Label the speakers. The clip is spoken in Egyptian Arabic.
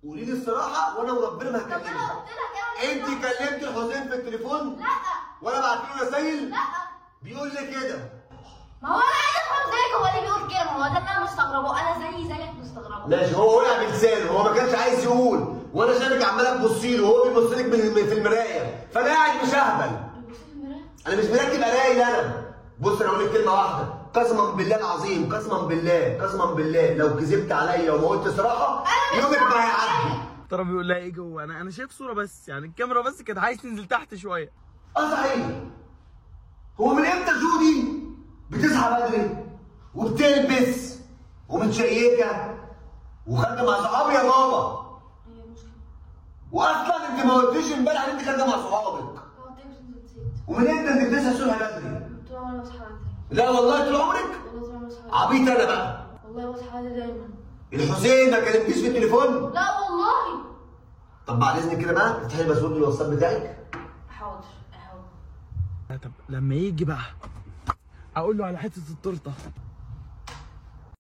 Speaker 1: قولي لي الصراحه وانا وربنا ما
Speaker 2: طب انا
Speaker 1: هكلمك
Speaker 2: قلت لك انا
Speaker 1: انت كلمت الحسين في التليفون
Speaker 2: لا
Speaker 1: وانا بعت له رسايل
Speaker 2: لا
Speaker 1: بيقول لي كده
Speaker 2: ما هو انا عايز افهم زيك هو اللي بيقول كده ما هو ده اللي انا مستغربه انا زي زيك مستغربه
Speaker 1: ماشي هو وقع بلسانه هو ما كانش عايز يقول وانا شايفك عماله تبصي له وهو بيبص لك من- في المرايه فانا قاعد مش اهبل
Speaker 2: بيبص في المرايه
Speaker 1: انا مش مركب قرايل انا بص انا اقول لك كلمه واحده قسما بالله العظيم قسما بالله قسما بالله لو كذبت عليا وما قلت صراحه
Speaker 2: أنا مش
Speaker 1: يومك ما
Speaker 2: صح.
Speaker 1: هيعدي
Speaker 3: ترى بيقول لها ايه جوه انا انا شايف صوره بس يعني الكاميرا بس كانت عايز تنزل تحت شويه
Speaker 1: اه صحيح هو من امتى جودي بتصحى بدري وبتلبس ومتشيكه وخارجه مع صحابي يا ماما
Speaker 2: هي مشكله
Speaker 1: واصلا انت ما قلتيش امبارح ان انت خارجه مع صحابك
Speaker 2: هو انت مش نسيت
Speaker 1: ومن امتى انت بتصحى الصبح بدري
Speaker 2: قلت له انا بصحى بدري
Speaker 1: لا والله طول عمرك
Speaker 2: والله طول عمري بصحى بدري.
Speaker 1: عبيط انا بقى
Speaker 2: والله بصحى بدري دايما
Speaker 1: الحسين ما كلمتيش في التليفون
Speaker 2: لا والله
Speaker 1: طب بعد اذنك كده بقى افتحي الباسورد الواتساب بتاعك
Speaker 2: حاضر حاضر
Speaker 3: لا طب لما يجي بقى اقول له على حته التورته